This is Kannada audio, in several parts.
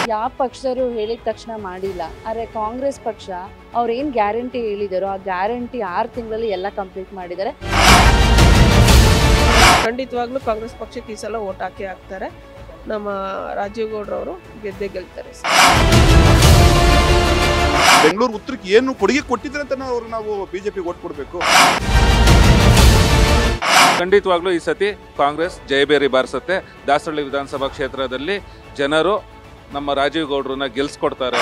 ಯಾವ ಪಕ್ಷದವರು ಹೇಳಿದ ತಕ್ಷಣ ಮಾಡಿಲ್ಲ ಆದರೆ ಕಾಂಗ್ರೆಸ್ ಪಕ್ಷ ಅವ್ರು ಏನು ಗ್ಯಾರಂಟಿ ಹೇಳಿದಾರೋ ಆ ಗ್ಯಾರಂಟಿ ಆರು ತಿಂಗಳಲ್ಲಿ ಎಲ್ಲ ಕಂಪ್ಲೀಟ್ ಮಾಡಿದ್ದಾರೆ ಖಂಡಿತವಾಗ್ಲೂ ಕಾಂಗ್ರೆಸ್ ಪಕ್ಷಕ್ಕೆ ಈ ಸಲ ಓಟ್ ಹಾಕಿ ಹಾಕ್ತಾರೆ ನಮ್ಮ ರಾಜೀವ್ ಗೌಡ್ರವರು ಗೆದ್ದೇ ಗೆಲ್ತಾರೆ ಸರ್ ಬೆಂಗಳೂರು ಉತ್ತರಕ್ಕೆ ಏನು ಕೊಡುಗೆ ಕೊಟ್ಟಿದ್ರೆ ಅಂತ ನಾವು ನಾವು ಬಿಜೆಪಿ ಓಟ್ ಕೊಡಬೇಕು ಖಂಡಿತವಾಗ್ಲೂ ಈ ಸತಿ ಕಾಂಗ್ರೆಸ್ ಜಯಬೇರಿ ಬಾರಿಸುತ್ತೆ ದಾಸರಳ್ಳಿ ವಿಧಾನಸಭಾ ಕ್ಷೇತ್ರದಲ್ಲಿ ಜನರು ನಮ್ಮ ರಾಜೀವ್ ಗೌಡ್ರನ್ನ ಗೆಲ್ಸ್ಕೊಡ್ತಾರೆ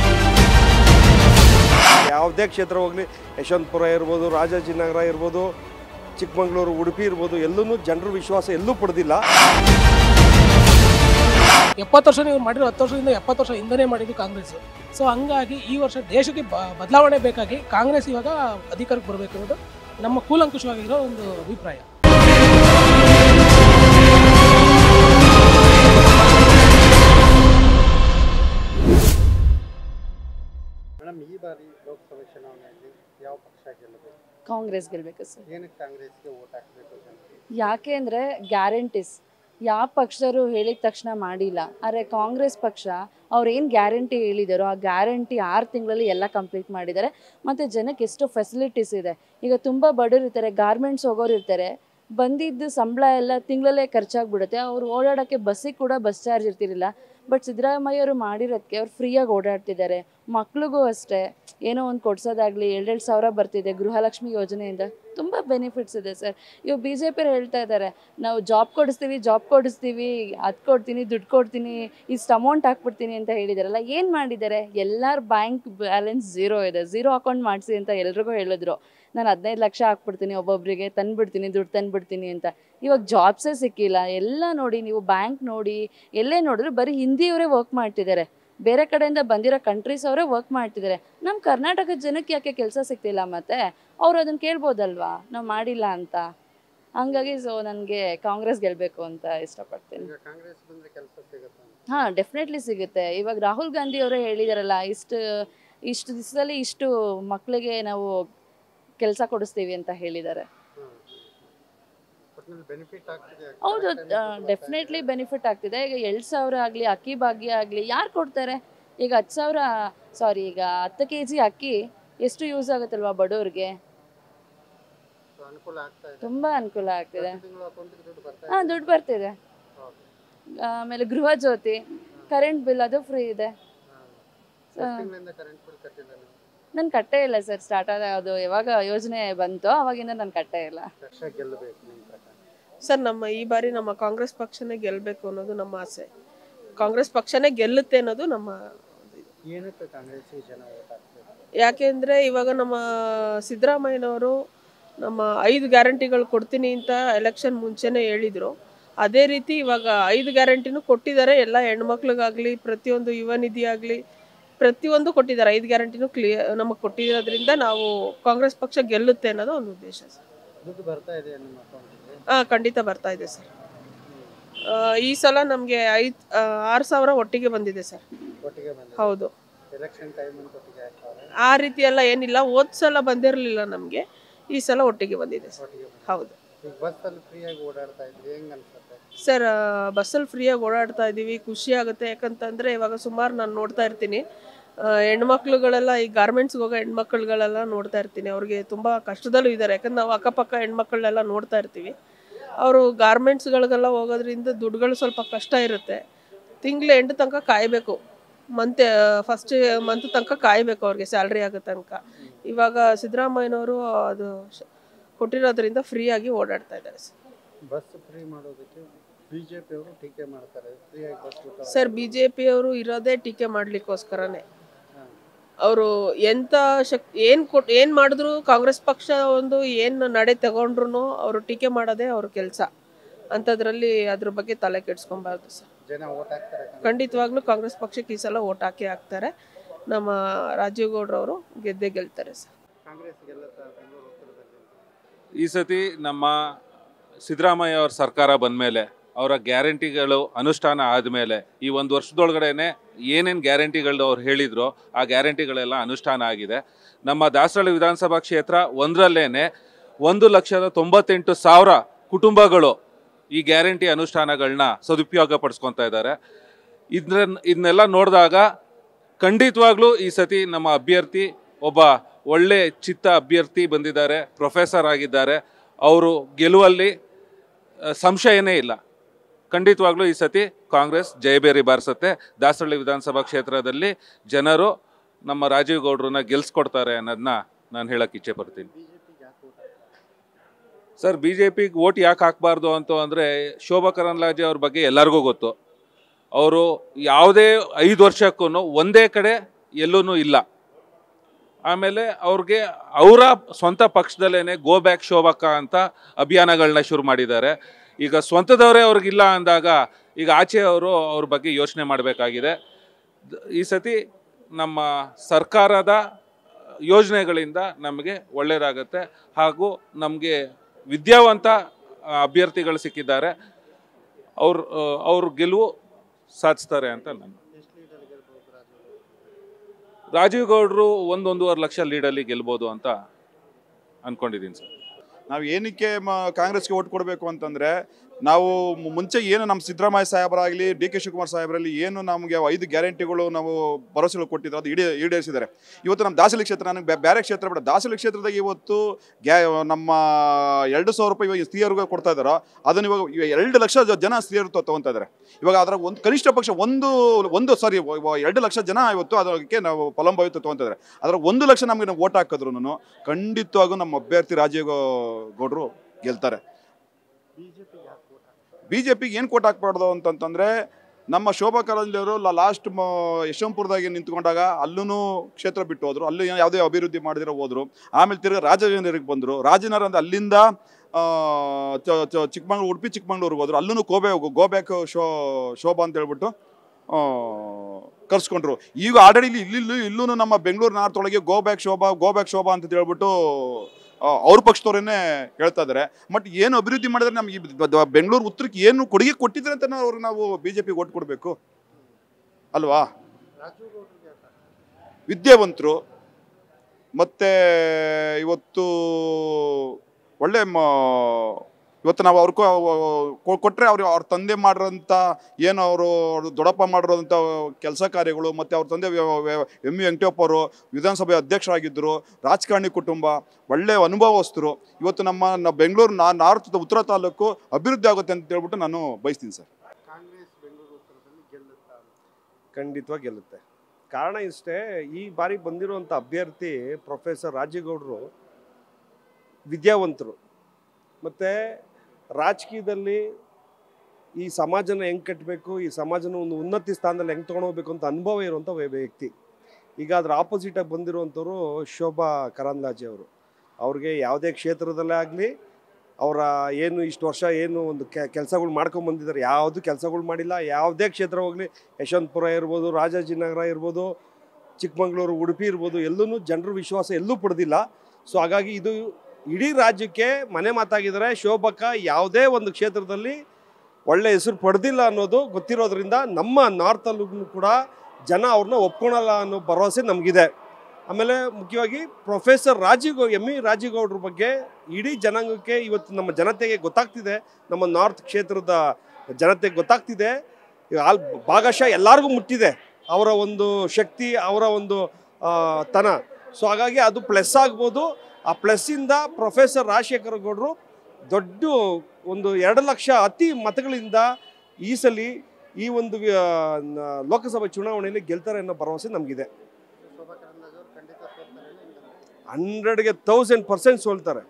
ಯಾವುದೇ ಕ್ಷೇತ್ರ ಹೋಗಲಿ ಯಶವಂತಪುರ ಇರ್ಬೋದು ರಾಜಾಜಿನಗರ ಇರ್ಬೋದು ಚಿಕ್ಕಮಗಳೂರು ಉಡುಪಿ ಇರ್ಬೋದು ಎಲ್ಲೂ ಜನರ ವಿಶ್ವಾಸ ಎಲ್ಲೂ ಪಡೆದಿಲ್ಲ ಎಪ್ಪತ್ತು ವರ್ಷ ನೀವು ಮಾಡಿರೋ ಹತ್ತು ವರ್ಷದಿಂದ ಎಪ್ಪತ್ತು ವರ್ಷ ಹಿಂದನೇ ಮಾಡಿದ್ದು ಕಾಂಗ್ರೆಸ್ ಸೊ ಹಂಗಾಗಿ ಈ ವರ್ಷ ದೇಶಕ್ಕೆ ಬ- ಬದಲಾವಣೆ ಬೇಕಾಗಿ ಕಾಂಗ್ರೆಸ್ ಇವಾಗ ಅಧಿಕಾರಕ್ಕೆ ಬರಬೇಕು ಅನ್ನೋದು ನಮ್ಮ ಕೂಲಂಕುಷವಾಗಿರೋ ಒಂದು ಅಭಿಪ್ರಾಯ ಮೇಡಮ್ ಈ ಬಾರಿ ಲೋಕಸಭೆ ಚುನಾವಣೆಯಲ್ಲಿ ಯಾವ ಪಕ್ಷ ಗೆಲ್ಲಬೇಕು ಕಾಂಗ್ರೆಸ್ ಗೆಲ್ಬೇಕು ಸರ್ ಏನಕ್ಕೆ ಕಾಂಗ್ರೆಸ್ಗೆ ಓಟ್ ಹಾಕಬೇಕು ಜನ ಯಾಕೆ ಅಂದರೆ ಗ್ಯಾರಂಟೀಸ್ ಯಾವ ಪಕ್ಷದವರು ಹೇಳಿದ ತಕ್ಷಣ ಮಾಡಿಲ್ಲ ಆದರೆ ಕಾಂಗ್ರೆಸ್ ಪಕ್ಷ ಅವ್ರು ಏನು ಗ್ಯಾರಂಟಿ ಹೇಳಿದಾರೋ ಆ ಗ್ಯಾರಂಟಿ ಆರು ತಿಂಗಳಲ್ಲಿ ಎಲ್ಲ ಕಂಪ್ಲೀಟ್ ಮಾಡಿದ್ದಾರೆ ಮತ್ತು ಜನಕ್ಕೆ ಎಷ್ಟು ಫೆಸಿಲಿಟೀಸ್ ಇದೆ ಈಗ ತುಂಬ ಬಡವರು ಇರ್ತಾರೆ ಗಾರ್ಮೆಂಟ್ಸ್ ಹೋಗೋರು ಇರ್ತಾರೆ ಬಂದಿದ್ದು ಸಂಬಳ ಎಲ್ಲ ತಿಂಗಳಲ್ಲೇ ಖರ್ಚಾಗ್ಬಿಡುತ್ತೆ ಅವ್ರು ಓಡಾಡೋಕ್ಕೆ ಬಸ್ಸಿಗೆ ಕೂಡ ಬಸ್ ಚಾರ್ಜ್ ಇರ್ತಿರಲಿಲ್ಲ ಬಟ್ ಸಿದ್ದರಾಮಯ್ಯ ಅವರು ಮಾಡಿರೋದಕ್ಕೆ ಅವ್ರು ಫ್ರೀಯಾಗಿ ಓಡಾಡ್ತಿದ್ದಾರೆ ಮಕ್ಳಿಗೂ ಅಷ್ಟೇ ಏನೋ ಒಂದು ಕೊಡ್ಸೋದಾಗಲಿ ಎರಡೆರಡು ಸಾವಿರ ಬರ್ತಿದೆ ಗೃಹಲಕ್ಷ್ಮಿ ಯೋಜನೆಯಿಂದ ತುಂಬ ಬೆನಿಫಿಟ್ಸ್ ಇದೆ ಸರ್ ಇವಾಗ ಬಿ ಜೆ ಪಿಯವ್ರು ಹೇಳ್ತಾ ಇದ್ದಾರೆ ನಾವು ಜಾಬ್ ಕೊಡಿಸ್ತೀವಿ ಜಾಬ್ ಕೊಡಿಸ್ತೀವಿ ಅದು ಕೊಡ್ತೀನಿ ದುಡ್ಡು ಕೊಡ್ತೀನಿ ಇಷ್ಟು ಅಮೌಂಟ್ ಹಾಕ್ಬಿಡ್ತೀನಿ ಅಂತ ಹೇಳಿದಾರಲ್ಲ ಏನು ಮಾಡಿದ್ದಾರೆ ಎಲ್ಲರ ಬ್ಯಾಂಕ್ ಬ್ಯಾಲೆನ್ಸ್ ಝೀರೋ ಇದೆ ಝೀರೋ ಅಕೌಂಟ್ ಮಾಡಿಸಿ ಅಂತ ಎಲ್ರಿಗೂ ಹೇಳಿದ್ರು ನಾನು ಹದಿನೈದು ಲಕ್ಷ ಹಾಕ್ಬಿಡ್ತೀನಿ ಒಬ್ಬೊಬ್ಬರಿಗೆ ತಂದುಬಿಡ್ತೀನಿ ದುಡ್ಡು ತಂದುಬಿಡ್ತೀನಿ ಅಂತ ಇವಾಗ ಜಾಬ್ಸೇ ಸಿಕ್ಕಿಲ್ಲ ಎಲ್ಲ ನೋಡಿ ನೀವು ಬ್ಯಾಂಕ್ ನೋಡಿ ಎಲ್ಲೇ ನೋಡಿದ್ರು ಬರೀ ಹಿಂದಿಯವರೇ ವರ್ಕ್ ಮಾಡ್ತಿದ್ದಾರೆ ಬೇರೆ ಕಡೆಯಿಂದ ಬಂದಿರೋ ಕಂಟ್ರೀಸ್ ಅವರೇ ವರ್ಕ್ ಮಾಡ್ತಿದ್ದಾರೆ ನಮ್ಮ ಕರ್ನಾಟಕದ ಜನಕ್ಕೆ ಯಾಕೆ ಕೆಲಸ ಸಿಗ್ತಿಲ್ಲ ಮತ್ತೆ ಅವ್ರು ಅದನ್ನು ಕೇಳ್ಬೋದಲ್ವಾ ನಾವು ಮಾಡಿಲ್ಲ ಅಂತ ಹಂಗಾಗಿ ಸೊ ನನಗೆ ಕಾಂಗ್ರೆಸ್ ಗೆಲ್ಲಬೇಕು ಅಂತ ಇಷ್ಟಪಡ್ತೀನಿ ಈಗ ಕಾಂಗ್ರೆಸ್ ಬಂದ್ರೆ ಕೆಲಸ ಸಿಗುತ್ತೆ ಅಂತ. ಹಾಂ ಡೆಫಿನೆಟ್ಲಿ ಸಿಗುತ್ತೆ ಇವಾಗ ರಾಹುಲ್ ಗಾಂಧಿ ಅವರೇ ಹೇಳಿದಾರಲ್ಲ ಇಷ್ಟು ಇಷ್ಟು ದಿವಸದಲ್ಲಿ ಇಷ್ಟು ಮಕ್ಕಳಿಗೆ ನಾವು ಕೆಲಸ ಕೊಡಿಸ್ತೀವಿ ಅಂತ ಹೇಳಿದ್ದಾರೆ ಹ್ಮ್. ಒಟ್ನಲ್ಲಿ ಬೆನಿಫಿಟ್ ಆಗ್ತಿದೆ ಹೌದು ಡೆಫಿನೆಟ್ಲಿ ಬೆನಿಫಿಟ್ ಆಗ್ತಿದೆ ಈಗ ಎರಡು ಸಾವಿರ ಆಗಲಿ ಅಕ್ಕಿ ಭಾಗ್ಯ ಆಗಲಿ ಯಾರು ಕೊಡ್ತಾರೆ ಈಗ ಹತ್ತು ಸಾವಿರ ಸಾರಿ ಈಗ ಹತ್ತು ಕೆ ಜಿ ಅಕ್ಕಿ ಎಷ್ಟು ಯೂಸ್ ಆಗುತ್ತಲ್ವಾ ಬಡವ್ರಿಗೆ So, ಅನುಕೂಲ ಆಗ್ತಾ ಇದೆ ತುಂಬ ಅನುಕೂಲ ಆಗ್ತಿದೆ ತಿಂಗಳು ಅಕೌಂಟಿಗೆ ದುಡ್ಡು ಬರ್ತಾ ಹಾಂ ದುಡ್ಡು ಬರ್ತಿದೆ Okay. ಆಮೇಲೆ ಗೃಹ ಜ್ಯೋತಿ ಕರೆಂಟ್ ಬಿಲ್ ಅದು ಫ್ರೀ ಇದೆ ಎಷ್ಟು ತಿಂಗಳಿಂದ ಕರೆಂಟ್ ಬಿಲ್ ಕಟ್ಟಿಲ್ಲ ನೀವು ನಾನು ಕಟ್ಟೇ ಇಲ್ಲ ಸರ್ ಸ್ಟಾರ್ಟ್ ಆದ ಅದು ಯಾವಾಗ ಯೋಜನೆ ಬಂತೋ ಅವಾಗಿಂದ ನಾನು ಕಟ್ಟೇ ಇಲ್ಲ ಪಕ್ಷ ಗೆಲ್ಲಬೇಕು ನಿಮ್ಮ ಪ್ರಕಾರ ಸರ್ ನಮ್ಮ ಈ ಬಾರಿ ನಮ್ಮ ಕಾಂಗ್ರೆಸ್ ಪಕ್ಷನೇ ಗೆಲ್ಲಬೇಕು ಅನ್ನೋದು ನಮ್ಮ ಆಸೆ ಕಾಂಗ್ರೆಸ್ ಪಕ್ಷನೇ ಗೆಲ್ಲುತ್ತೆ ಅನ್ನೋದು ನಮ್ಮ ಏನಕ್ಕೆ ಕಾಂಗ್ರೆಸ್ಗೆ ಜನ ಓಟ್ ಹಾಕ್ಬೇಕು ಯಾಕೆಂದರೆ ಇವಾಗ ನಮ್ಮ ಸಿದ್ದರಾಮಯ್ಯನವರು ನಮ್ಮ ಐದು ಗ್ಯಾರಂಟಿಗಳು ಕೊಡ್ತೀನಿ ಅಂತ ಎಲೆಕ್ಷನ್ ಮುಂಚೆನೇ ಹೇಳಿದರು ಅದೇ ರೀತಿ ಇವಾಗ ಐದು ಗ್ಯಾರಂಟಿನೂ ಕೊಟ್ಟಿದ್ದಾರೆ ಎಲ್ಲ ಹೆಣ್ಮಕ್ಳಿಗಾಗಲಿ ಪ್ರತಿಯೊಂದು ಯುವ ನಿಧಿ ಆಗಲಿ ಪ್ರತಿಯೊಂದು ಕೊಟ್ಟಿದ್ದಾರೆ ಐದು ಗ್ಯಾರಂಟಿನೂ ಕ್ಲಿಯರ್ ನಮಗೆ ಕೊಟ್ಟಿರೋದ್ರಿಂದ ನಾವು ಕಾಂಗ್ರೆಸ್ ಪಕ್ಷ ಗೆಲ್ಲುತ್ತೆ ಅನ್ನೋದು ಒಂದು ಉದ್ದೇಶ ಸರ್ ದುಡ್ಡು ಬರ್ತಾ ಇದೆ ನಿಮ್ಮ ಅಕೌಂಟಿಗೆ ಹಾಂ ಖಂಡಿತ ಬರ್ತಾ ಇದೆ ಸರ್ ಆ, ಈ ಸಲ ನಮಗೆ ಐದು ಆರು ಸಾವಿರ ಒಟ್ಟಿಗೆ ಬಂದಿದೆ ಸರ್ ಒಟ್ಟಿಗೆ ಬಂದಿದೆ ಹೌದು ಎಲೆಕ್ಷನ್ ಟೈಮ್ ಒಟ್ಟಿಗೆ ಹಾಕ್ತಾರೆ ಆ ರೀತಿ ಎಲ್ಲ ಏನಿಲ್ಲ ಹೋದ್ ಸಲ ಬಂದಿರಲಿಲ್ಲ ನಮಗೆ ಈ ಸಲ ಒಟ್ಟಿಗೆ ಬಂದಿದೆ ಸರ್ ಒಟ್ಟಿಗೆ ಬಂದಿದೆ. ಹೌದು ಈಗ ಬಸ್ಸಲ್ಲಿ ಫ್ರೀಯಾಗಿ ಓಡಾಡ್ತಾ ಇದ್ರಿ ಹೆಂಗ್ ಅನ್ಸುತ್ತೆ ಸರ್ ಬಸ್ಸಲ್ಲಿ ಫ್ರೀಯಾಗಿ ಓಡಾಡ್ತಾ ಇದ್ದೀವಿ ಖುಷಿ ಆಗುತ್ತೆ ಯಾಕಂತಂದರೆ ಇವಾಗ ಸುಮಾರು ನಾನು ನೋಡ್ತಾ ಇರ್ತೀನಿ ಆ, ಹೆಣ್ಮಕ್ಳುಗಳೆಲ್ಲ ಈ ಗಾರ್ಮೆಂಟ್ಸ್ಗೆ ಹೋಗೋ ಹೆಣ್ಮಕ್ಳುಗಳೆಲ್ಲ ನೋಡ್ತಾ ಇರ್ತೀನಿ ಅವ್ರಿಗೆ ತುಂಬ ಕಷ್ಟದಲ್ಲೂ ಇದ್ದಾರೆ ಯಾಕಂದ್ರೆ ನಾವು ಅಕ್ಕಪಕ್ಕ ಹೆಣ್ಮಕ್ಳನ್ನೆಲ್ಲ ನೋಡ್ತಾ ಇರ್ತೀವಿ ಅವರು ಗಾರ್ಮೆಂಟ್ಸ್ಗಳಿಗೆಲ್ಲ ಹೋಗೋದ್ರಿಂದ ದುಡ್ಡುಗಳು ಸ್ವಲ್ಪ ಕಷ್ಟ ಇರುತ್ತೆ ತಿಂಗಳು ಎಂಟು ತನಕ ಕಾಯಬೇಕು ಮಂತ್ ಫಸ್ಟ್ ಮಂತ್ ತನಕ ಕಾಯಬೇಕು ಅವ್ರಿಗೆ ಸ್ಯಾಲ್ರಿ ಆಗೋ ತನಕ ಇವಾಗ ಸಿದ್ದರಾಮಯ್ಯನವರು ಅದು ಶ- ಕೊಟ್ಟಿರೋದ್ರಿಂದ ಫ್ರೀಯಾಗಿ ಓಡಾಡ್ತಾ ಇದ್ದಾರೆ ಸರ್ ಬಸ್ ಫ್ರೀ ಮಾಡೋದಕ್ಕೆ ಬಿಜೆಪಿ ಅವರು ಟೀಕೆ ಮಾಡ್ತಾರೆ ಫ್ರೀಯಾಗಿ ಬಸ್ ಬಿಟ್ಟು ಸರ್ ಬಿ ಜೆ ಪಿಯವರು ಇರೋದೇ ಟೀಕೆ ಮಾಡಲಿಕ್ಕೋಸ್ಕರನೇ ಹಾ. ಅವರು ಎಂಥ ಶಕ್ ಏನು ಕೊಟ್ ಏನು ಮಾಡಿದ್ರು ಕಾಂಗ್ರೆಸ್ ಪಕ್ಷ ಒಂದು ಏನು ನಡೆ ತಗೊಂಡ್ರು ಅವರು ಟೀಕೆ ಮಾಡೋದೇ ಅವ್ರ ಕೆಲಸ ಅಂಥದ್ರಲ್ಲಿ ಅದ್ರ ಬಗ್ಗೆ ತಲೆ ಕೆಡ್ಸ್ಕೊಬಾರ್ದು ಸರ್ ಜನ ಓಟ್ ಹಾಕ್ತಾರೆ ಖಂಡಿತವಾಗ್ಲೂ ಕಾಂಗ್ರೆಸ್ ಪಕ್ಷಕ್ಕೆ ಈ ಸಲ ಓಟ್ ಹಾಕಿ ಹಾಕ್ತಾರೆ ನಮ್ಮ ರಾಜೀವ್ ಗೌಡ್ರವರು ಗೆದ್ದೇ ಗೆಲ್ತಾರೆ ಸರ್ ಕಾಂಗ್ರೆಸ್ ಗೆಲ್ಲುತ್ತಾ ಬೆಂಗಳೂರು ಉತ್ತರದಲ್ಲಿ ಈ ಸತಿ ನಮ್ಮ ಸಿದ್ದರಾಮಯ್ಯ ಅವ್ರ ಸರ್ಕಾರ ಬಂದಮೇಲೆ ಅವರ ಗ್ಯಾರಂಟಿಗಳು ಅನುಷ್ಠಾನ ಆದಮೇಲೆ ಈ ಒಂದು ವರ್ಷದೊಳಗಡೆನೆ ಏನೇನು ಗ್ಯಾರಂಟಿಗಳು ಅವ್ರು ಹೇಳಿದ್ರು ಆ ಗ್ಯಾರಂಟಿಗಳೆಲ್ಲ ಅನುಷ್ಠಾನ ಆಗಿದೆ ನಮ್ಮ ದಾಸರಳ್ಳಿ ವಿಧಾನಸಭಾ ಕ್ಷೇತ್ರ ಒಂದರಲ್ಲೇನೆ ಒಂದು ಲಕ್ಷದ ತೊಂಬತ್ತೆಂಟು ಸಾವಿರ ಕುಟುಂಬಗಳು ಈ ಗ್ಯಾರಂಟಿ ಅನುಷ್ಠಾನಗಳನ್ನ ಸದುಪಯೋಗ ಪಡಿಸ್ಕೊತಾ ಇದ್ದಾರೆ ಇದ್ರ ಇದನ್ನೆಲ್ಲ ನೋಡಿದಾಗ ಖಂಡಿತವಾಗ್ಲೂ ಈ ಸತಿ ನಮ್ಮ ಅಭ್ಯರ್ಥಿ ಒಬ್ಬ ಒಳ್ಳೆ ಚಿತ್ತ ಅಭ್ಯರ್ಥಿ ಬಂದಿದ್ದಾರೆ ಪ್ರೊಫೆಸರ್ ಆಗಿದ್ದಾರೆ ಅವರು ಗೆಲುವಲ್ಲಿ ಆ, ಸಂಶಯನೇ ಇಲ್ಲ ಖಂಡಿತವಾಗ್ಲೂ ಈ ಸತಿ ಕಾಂಗ್ರೆಸ್ ಜಯಬೇರಿ ಬಾರಿಸುತ್ತೆ ದಾಸರಳ್ಳಿ ವಿಧಾನಸಭಾ ಕ್ಷೇತ್ರದಲ್ಲಿ ಜನರು ನಮ್ಮ ರಾಜೀವ್ ಗೌಡ್ರನ್ನ ಗೆಲ್ಸ್ಕೊಡ್ತಾರೆ ಅನ್ನೋದನ್ನ ನಾನು ಹೇಳಕ್ಕೆ ಇಚ್ಛೆ ಪಡ್ತೀನಿ ಸರ್ ಬಿ ಜೆ ಪಿಗೆ ಓಟ್ ಯಾಕೆ ಹಾಕಬಾರ್ದು ಅಂತ ಅಂದರೆ ಶೋಭಾ ಕರಂದ್ಲಾಜೆ ಅವ್ರ ಬಗ್ಗೆ ಎಲ್ಲರಿಗೂ ಗೊತ್ತು ಅವರು ಯಾವುದೇ ಐದು ವರ್ಷಕ್ಕೂ ಒಂದೇ ಕಡೆ ಎಲ್ಲೂ ಇಲ್ಲ ಆಮೇಲೆ ಅವ್ರಿಗೆ ಅವರ ಸ್ವಂತ ಪಕ್ಷದಲ್ಲೇ ಗೋ ಬ್ಯಾಕ್ ಶೋಭಕ್ಕ ಅಂತ ಅಭಿಯಾನಗಳನ್ನ ಶುರು ಮಾಡಿದ್ದಾರೆ ಈಗ ಸ್ವಂತದವರೇ ಅವ್ರಿಗಿಲ್ಲ ಅಂದಾಗ ಈಗ ಆಚೆ ಅವರು ಅವ್ರ ಬಗ್ಗೆ ಯೋಚನೆ ಮಾಡಬೇಕಾಗಿದೆ ದ- ಈ ಸತಿ ನಮ್ಮ ಸರ್ಕಾರದ ಯೋಜನೆಗಳಿಂದ ನಮಗೆ ಒಳ್ಳೆಯದಾಗತ್ತೆ ಹಾಗೂ ನಮಗೆ ವಿದ್ಯಾವಂತ ಆ, ಅಭ್ಯರ್ಥಿಗಳು ಸಿಕ್ಕಿದ್ದಾರೆ ಅವ್ರ ಅವ್ರ ಗೆಲುವು ಸಾಧಿಸ್ತಾರೆ ಅಂತ ನಾನು ರಾಜೀವ್ ಗೌಡ್ರು ಒಂದೊಂದೂವರೆ ಲಕ್ಷ ಲೀಡಲ್ಲಿ ಗೆಲ್ಬೋದು ಅಂತ ಅನ್ಕೊಂಡಿದ್ದೀನಿ ಸರ್ ನಾವು ಏನಕ್ಕೆ ಮ ಕಾಂಗ್ರೆಸ್ಗೆ ಓಟ್ ಕೊಡಬೇಕು ಅಂತಂದರೆ ನಾವು ಮು- ಮುಂಚೆ ಏನು ನಮ್ಮ ಸಿದ್ದರಾಮಯ್ಯ ಸಾಹೇಬರಾಗಲಿ ಡಿ ಕೆ ಶಿವಕುಮಾರ್ ಸಾಹೇಬರಲ್ಲಿ ಏನು ನಮಗೆ ಐದು ಗ್ಯಾರಂಟಿಗಳು ನಾವು ಭರವಸೆಗಳು ಕೊಟ್ಟಿದ್ರು ಅದು ಈಡೇ ಈಡೇರಿಸಿದ್ದಾರೆ ಇವತ್ತು ನಮ್ಮ ದಾಸಲಿ ಕ್ಷೇತ್ರ ನನಗೆ ಬೇ- ಬೇರೆ ಕ್ಷೇತ್ರ ಬೇಡ ದಾಸಲಿ ಕ್ಷೇತ್ರದಾಗ ಇವತ್ತು ಗ್ಯಾ ನಮ್ಮ ಎರಡು ಸಾವಿರ ರೂಪಾಯಿ ಇವಾಗ ಸ್ತ್ರೀಯರಿಗೆ ಕೊಡ್ತಾ ಇದ್ದಾರೋ ಅದನ್ನು ಇವಾಗ ಇವಾಗ ಎರಡು ಲಕ್ಷ ಜ- ಜನ ಸ್ತ್ರೀಯರು ತೊ- ತಗೊಂತಾ ಇದ್ದಾರೆ ಇವಾಗ ಅದರ ಒಂದು ಕನಿಷ್ಠ ಪಕ್ಷ ಒಂದು ಒಂದು ಸಾರಿ ಎರಡು ಲಕ್ಷ ಜನ ಇವತ್ತು ಅದಕ್ಕೆ ನಾವು ಫಲಾನುಭವಿತ್ವ ತಗೊಂತಾ ಇದ್ದಾರೆ ಅದರ ಒಂದು ಲಕ್ಷ ನಮಗೆ ನಾವು ಓಟ್ ಹಾಕಿದ್ರು ಖಂಡಿತವಾಗೂ ನಮ್ಮ ಅಭ್ಯರ್ಥಿ ರಾಜೀವ್ ಗೌ- ಗೌಡ್ರು ಗೆಲ್ತಾರೆ ಬಿ ಜೆ ಪಿಗೆ ಏನು ಕೋಟ್ ಹಾಕ್ಬಾರ್ದು ಅಂತಂತಂದರೆ ನಮ್ಮ ಶೋಭಾ ಕರಂದ್ಲಿಯವರು ಲಾಸ್ಟ್ ಯಶವಂತಪುರದಾಗೆ ನಿಂತ್ಕೊಂಡಾಗ ಅಲ್ಲೂ ಕ್ಷೇತ್ರ ಬಿಟ್ಟು ಹೋದ್ರು ಅಲ್ಲಿ ಯಾವುದೇ ಅಭಿವೃದ್ಧಿ ಮಾಡಿದಿರೋ ಹೋದ್ರು ಆಮೇಲೆ ತಿರ್ಗಿ ರಾಜನಗರಿಗೆ ಬಂದರು ರಾಜನಗರ ಅಂದ್ರೆ ಅಲ್ಲಿಂದ ಆ, ಚ- ಚ- ಚಿಕ್ಕಮಂಗ್ಳೂರು ಉಡುಪಿ ಚಿಕ್ಕಮಂಗ್ಳೂರಿಗೆ ಹೋದ್ರು ಅಲ್ಲೂ ಕೋಬೆ ಗೋ ಬ್ಯಾಕ್ ಶೋ ಶೋಭಾ ಅಂತ ಹೇಳ್ಬಿಟ್ಟು ಆ, ಕರ್ಸ್ಕೊಂಡ್ರು ಈಗ ಆಲ್ರೆಡಿ ಇಲ್ಲಿ ಇಲ್ಲಿಲ್ಲೂ ಇಲ್ಲೂ ನಮ್ಮ ಬೆಂಗಳೂರು ನಾರ್ತ್ ಒಳಗೆ go back Shobha go back Shobha ಅಂತ ಹೇಳ್ಬಿಟ್ಟು ಆ, ಅವ್ರ ಪಕ್ಷದವ್ರನ್ನೇ ಹೇಳ್ತಾ ಇದ್ದಾರೆ ಬಟ್ ಏನು ಅಭಿವೃದ್ಧಿ ಮಾಡಿದ್ರೆ ನಮ್ಗೆ ಈ ಬ- ಬ- ಬೆಂಗಳೂರು ಉತ್ತರಕ್ಕೆ ಏನು ಕೊಡುಗೆ ಕೊಟ್ಟಿದ್ರೆ ಅಂತ ಅವ್ರಿಗೆ ನಾವು ಬಿ ಜೆ ಪಿಗೆ ಓಟ್ ಕೊಡಬೇಕು ಅಲ್ವಾ ವಿದ್ಯಾವಂತರು ಮತ್ತೆ ಇವತ್ತು ಒಳ್ಳೆ ಮ ಇವತ್ತು ನಾವು ಅವ್ರ ಕೊಟ್ಟರೆ ಅವ್ರು ಅವ್ರ ತಂದೆ ಮಾಡಿರೋಂಥ ಏನು ಅವರು ದೊಡ್ಡಪ್ಪ ಮಾಡಿರೋಂಥ ಕೆಲಸ ಕಾರ್ಯಗಳು ಮತ್ತು ಅವ್ರ ತಂದೆ ಎಮ್ ವಿ ವೆಂಕಟಪ್ಪ ಅವರು ವಿಧಾನಸಭೆ ಅಧ್ಯಕ್ಷರಾಗಿದ್ದರು ರಾಜಕಾರಣಿ ಕುಟುಂಬ ಒಳ್ಳೆಯ ಅನುಭವಸ್ಥರು ಇವತ್ತು ನಮ್ಮ ನ- ಬೆಂಗಳೂರು ನಾ ನಾರ್ತ್ ಉತ್ತರ ತಾಲೂಕು ಅಭಿವೃದ್ಧಿ ಆಗುತ್ತೆ ಅಂತ ಹೇಳ್ಬಿಟ್ಟು ನಾನು ಬಯಸ್ತೀನಿ ಸರ್ ಕಾಂಗ್ರೆಸ್ ಬೆಂಗಳೂರು ಉತ್ತರದಲ್ಲಿ ಗೆಲ್ಲುತ್ತಾ ಅಂತ. ಖಂಡಿತವಾಗಿ ಗೆಲ್ಲುತ್ತೆ ಕಾರಣ ಇಷ್ಟೇ ಈ ಬಾರಿ ಬಂದಿರುವಂಥ ಅಭ್ಯರ್ಥಿ ಪ್ರೊಫೆಸರ್ ರಾಜೇಗೌಡರು ವಿದ್ಯಾವಂತರು ಮತ್ತು ರಾಜಕೀಯದಲ್ಲಿ ಈ ಸಮಾಜನ ಹೆಂಗೆ ಕಟ್ಟಬೇಕು ಈ ಸಮಾಜನ ಒಂದು ಉನ್ನತಿ ಸ್ಥಾನದಲ್ಲಿ ಹೆಂಗೆ ತೊಗೊಂಡೋಗ್ಬೇಕು ಅಂತ ಅನುಭವ ಇರುವಂಥ ವ್ಯ- ವ್ಯಕ್ತಿ ಈಗ ಅದ್ರ ಆಪೋಸಿಟಾಗಿ ಬಂದಿರುವಂಥವ್ರು ಶೋಭಾ ಕರಂದ್ಲಾಜೆ ಅವರು ಅವ್ರಿಗೆ ಯಾವುದೇ ಕ್ಷೇತ್ರದಲ್ಲೇ ಆಗಲಿ ಅವರ ಏನು ಇಷ್ಟು ವರ್ಷ ಏನು ಒಂದು ಕೆಲಸಗಳು ಮಾಡ್ಕೊಂಡು ಬಂದಿದ್ದಾರೆ ಯಾವುದು ಕೆಲಸಗಳು ಮಾಡಿಲ್ಲ ಯಾವುದೇ ಕ್ಷೇತ್ರ ಹೋಗಲಿ ಯಶವಂತಪುರ ಇರ್ಬೋದು ರಾಜಾಜಿನಗರ ಇರ್ಬೋದು ಚಿಕ್ಕಮಗಳೂರು ಉಡುಪಿ ಇರ್ಬೋದು ಎಲ್ಲೂ ಜನರ ವಿಶ್ವಾಸ ಎಲ್ಲೂ ಪಡೆದಿಲ್ಲ ಸೊ ಹಾಗಾಗಿ ಇದು ಇಡೀ ರಾಜ್ಯಕ್ಕೆ ಮನೆ ಮಾತಾಗಿದ್ದಾರೆ ಶೋಭಕ್ಕ ಯಾವುದೇ ಒಂದು ಕ್ಷೇತ್ರದಲ್ಲಿ ಒಳ್ಳೆ ಹೆಸರು ಪಡೆದಿಲ್ಲ ಅನ್ನೋದು ಗೊತ್ತಿರೋದ್ರಿಂದ ನಮ್ಮ ನಾರ್ತಲ್ಲೂ ಕೂಡ ಜನ ಅವ್ರನ್ನ ಒಪ್ಕೊಳಲ್ಲ ಅನ್ನೋ ಭರವಸೆ ನಮಗಿದೆ ಆಮೇಲೆ ಮುಖ್ಯವಾಗಿ ಪ್ರೊಫೆಸರ್ ರಾಜೀವ್ ಗೌ ಎಮ್ ಇ ರಾಜೀವ್ ಗೌಡ್ರ ಬಗ್ಗೆ ಇಡೀ ಜನಾಂಗಕ್ಕೆ ಇವತ್ತು ನಮ್ಮ ಜನತೆಗೆ ಗೊತ್ತಾಗ್ತಿದೆ ನಮ್ಮ ನಾರ್ತ್ ಕ್ಷೇತ್ರದ ಜನತೆಗೆ ಗೊತ್ತಾಗ್ತಿದೆ ಆಲ್ ಭಾಗಶಃ ಎಲ್ಲರಿಗೂ ಮುಟ್ಟಿದೆ ಅವರ ಒಂದು ಶಕ್ತಿ ಅವರ ಒಂದು ಆ, ತನ ಸೊ ಹಾಗಾಗಿ ಅದು ಪ್ಲಸ್ ಆಗ್ಬೋದು ಆ ಪ್ಲಸ್ಸಿಂದ ಪ್ರೊಫೆಸರ್ ರಾಜಶೇಖರ ಗೌಡರು ದೊಡ್ಡ ಒಂದು ಎರಡು ಲಕ್ಷ ಅತಿ ಮತಗಳಿಂದ ಈ ಸಲ ಈ ಒಂದು ಆ, ನ- ಲೋಕಸಭಾ ಚುನಾವಣೆಯಲ್ಲಿ ಗೆಲ್ತಾರೆ ಅನ್ನೋ ಭರವಸೆ ನಮಗಿದೆ ಶೋಭಾ ಕರಂದ್ಲಾಜೆ ಅವರು ಖಂಡಿತ ಸೋಲ್ತಾರೆ ಹಿಂಗಂದ್ರೆ ಹಂಡ್ರೆಡ್ಗೆ ತೌಸಂಡ್ ಪರ್ಸೆಂಟ್ ಸೋಲ್ತಾರೆ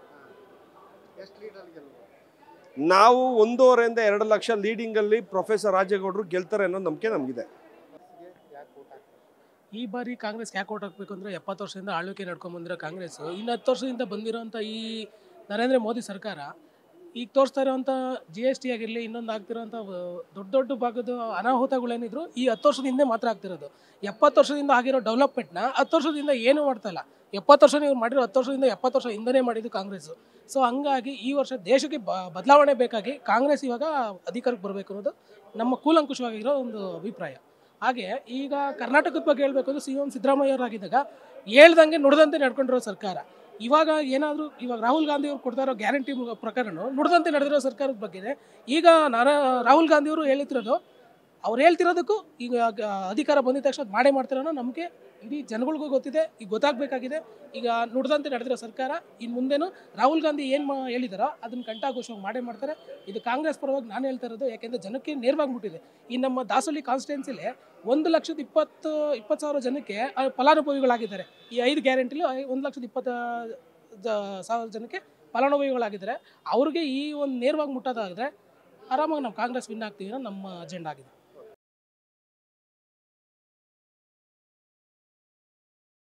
ಎಷ್ಟು ಲೀಡಲ್ಲಿ ಗೆಲ್ಬೋದು ನಾವು ಒಂದೂವರೆಯಿಂದ ಎರಡು ಲಕ್ಷ ಲೀಡಿಂಗಲ್ಲಿ ಪ್ರೊಫೆಸರ್ ರಾಜೇಗೌಡರು ಗೆಲ್ತಾರೆ ಅನ್ನೋ ನಂಬಿಕೆ ನಮಗಿದೆ ಯಾಕೆ ಓಟ್ ಹಾಕ್ತಾರೆ ಈ ಬಾರಿ ಕಾಂಗ್ರೆಸ್ ಯಾಕೆ ಓಟ್ ಹಾಕ್ಬೇಕು ಅಂದರೆ ಎಪ್ಪತ್ತು ವರ್ಷದಿಂದ ಆಳ್ವಿಕೆ ನಡ್ಕೊಂಡು ಬಂದಿರೋ ಕಾಂಗ್ರೆಸ್ ಇನ್ನು ಹತ್ತು ವರ್ಷದಿಂದ ಬಂದಿರೋಂಥ ಈ ನರೇಂದ್ರ ಮೋದಿ ಸರ್ಕಾರ ಈಗ ತೋರಿಸ್ತಾ ಇರೋವಂಥ ಜಿ ಎಸ್ ಟಿ ಆಗಿರಲಿ ಇನ್ನೊಂದು ಆಗ್ತಿರೋಂಥ ದೊಡ್ಡ ದೊಡ್ಡ ಭಾಗದ ಅನಾಹುತಗಳೇನಿದ್ರು ಈ ಹತ್ತು ವರ್ಷದ ಹಿಂದೆ ಮಾತ್ರ ಆಗ್ತಿರೋದು ಎಪ್ಪತ್ತು ವರ್ಷದಿಂದ ಆಗಿರೋ ಡೆವಲಪ್ಮೆಂಟ್ನ ಹತ್ತು ವರ್ಷದಿಂದ ಏನೂ ಮಾಡ್ತಾ ಇಲ್ಲ ಎಪ್ಪತ್ತು ವರ್ಷ ಇವ್ರು ಮಾಡಿರೋ ಹತ್ತು ವರ್ಷದಿಂದ ಎಪ್ಪತ್ತು ವರ್ಷ ಹಿಂದನೇ ಮಾಡಿದ್ದು ಕಾಂಗ್ರೆಸ್ ಸೊ ಹಂಗಾಗಿ ಈ ವರ್ಷ ದೇಶಕ್ಕೆ ಬ ಬದಲಾವಣೆ ಬೇಕಾಗಿ ಕಾಂಗ್ರೆಸ್ ಇವಾಗ ಅಧಿಕಾರಕ್ಕೆ ಬರಬೇಕು ಅನ್ನೋದು ನಮ್ಮ ಕೂಲಂಕುಷವಾಗಿರೋ ಒಂದು ಅಭಿಪ್ರಾಯ ಹಾಗೆ ಈಗ ಕರ್ನಾಟಕದ ಬಗ್ಗೆ ಹೇಳಬೇಕು ಅಂದ್ರೆ ಸಿ ಎಂ ಸಿದ್ದರಾಮಯ್ಯ ಅವರಾಗಿದ್ದಾಗ ಹೇಳ್ದಂಗೆ ನುಡಿದಂತೆ ನಡ್ಕೊಂಡಿರೋ ಸರ್ಕಾರ ಇವಾಗ ಏನಾದರೂ ಇವಾಗ ರಾಹುಲ್ ಗಾಂಧಿ ಅವ್ರು ಕೊಡ್ತಾ ಇರೋ ಗ್ಯಾರಂಟಿ ಪ್ರಕಾರನು ನುಡಿದಂತೆ ನಡೆದಿರೋ ಸರ್ಕಾರದ ಬಗ್ಗೆ ಈಗ ನಾರಾ ರಾಹುಲ್ ಗಾಂಧಿ ಅವರು ಹೇಳಿತಿರೋದು ಅವ್ರು ಹೇಳ್ತಿರೋದಕ್ಕೂ ಈಗ ಗ- ಅಧಿಕಾರ ಬಂದಿದ ತಕ್ಷಣ ಅದ್ ಮಾಡೇ ಮಾಡ್ತಾರೋ ಅನ್ನೋ ನಂಬಿಕೆ ಇಡೀ ಜನಗಳಿಗೂ ಗೊತ್ತಿದೆ ಈಗ ಗೊತ್ತಾಗಬೇಕಾಗಿದೆ ಈಗ ನುಡ್ದಂತೆ ನಡೆದಿರೋ ಸರ್ಕಾರ ಇನ್ನು ಮುಂದೇನು ರಾಹುಲ್ ಗಾಂಧಿ ಏನು ಮಾ ಹೇಳಿದಾರೋ ಅದನ್ನ ಕಂಠಾಘೋಷವಾಗಿ ಮಾಡೇ ಮಾಡ್ತಾರೆ ಇದು ಕಾಂಗ್ರೆಸ್ ಪರವಾಗಿ ನಾನು ಹೇಳ್ತಾ ಇರೋದು ಯಾಕೆಂದರೆ ಜನಕ್ಕೆ ನೇರವಾಗಿ ಮುಟ್ಟಿದೆ ಈ ನಮ್ಮ ದಾಸೋಳಿ ಕಾನ್ಸ್ಟಿಟ್ಯೂನ್ಸಿಲಿ ಒಂದು ಲಕ್ಷದ ಇಪ್ಪತ್ತು ಇಪ್ಪತ್ತು ಸಾವಿರ ಜನಕ್ಕೆ ಆ, ಫಲಾನುಭವಿಗಳಾಗಿದ್ದಾರೆ ಈ ಐದು ಗ್ಯಾರಂಟಿಲಿ ಒಂದು ಲಕ್ಷದ ಇಪ್ಪತ್ತು ಜ- ಸಾವಿರ ಜನಕ್ಕೆ ಫಲಾನುಭವಿಗಳಾಗಿದ್ದಾರೆ ಅವ್ರಿಗೆ ಈ ಒಂದು ನೇರವಾಗಿ ಮುಟ್ಟೋದಾದರೆ ಆರಾಮಾಗಿ ನಾವು ಕಾಂಗ್ರೆಸ್ ವಿನ್ ಆಗ್ತೀವಿ ಅನ್ನೋ ನಮ್ಮ ಅಜೆಂಡಾ ಆಗಿದೆ